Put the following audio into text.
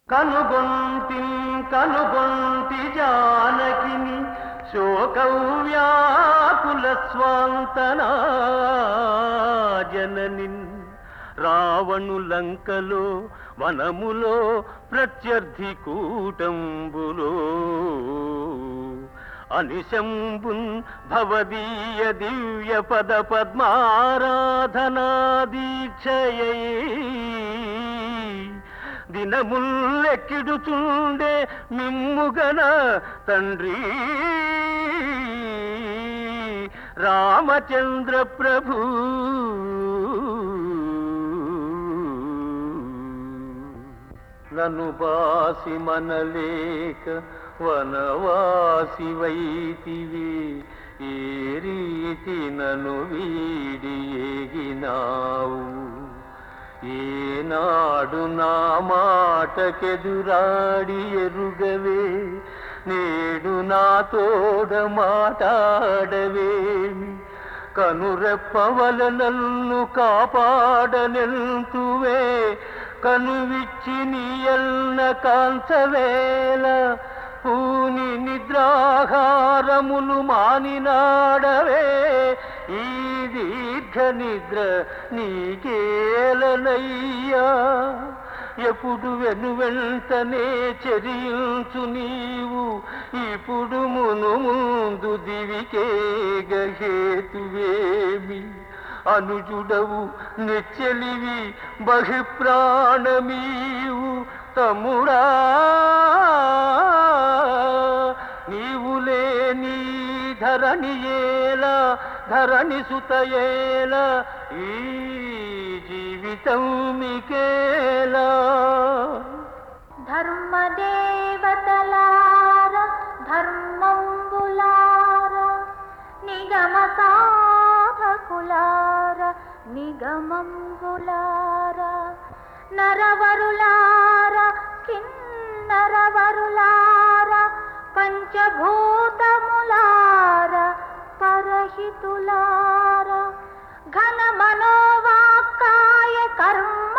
కనుగొంటి కనుగొంటి జానకిని శోకవ్యాకుల స్వాంతనా జననిన్ రావణు లంకలో వనములో ప్రత్యర్థి కూటంబులో అనిశంబున్ భవదీయ దివ్య పద పద్మారాధనా దీక్షయై దినముల్లెక్కిడుచుండే మిమ్ముగన తండ్రి రామచంద్ర ప్రభు నన్ను బాసి మనలేక వనవాసి వైతివి ఏ రీతి నన్ను వీడి ఏగినావు ఏనాడు నా మాటకెదురాడి ఎరుగవే నేడు నా తోడ మాటాడవేమి కనురెప్పవల నన్ను కాపాడనెల్తువే కనువిచ్చి నీయల్న కాంచవేల పూని నిద్రాహారములు మానినాడవే ఈ దీర్ఘ నిద్ర నీకేలనయ్యా ఎప్పుడు వెను వెంటనే చెరియుచు నీవు ఇప్పుడు మును ముందు దివికే గహేతువేమి అనుజుడవు నెచ్చెలివి బహిప్రాణమీవు తమ్ముడా నీవు లేని ధరణి ఏలా ధరణి సుతయేల ఈ జీవితం మికేలా ధర్మదేవతలార ధర్మంబులార నిగమ సాధకులార నిగమంబులార నరవరులార కిన్నరవరులార పంచభూతములార పరహితులార ఘన మనోవాక్కాయ కర్మ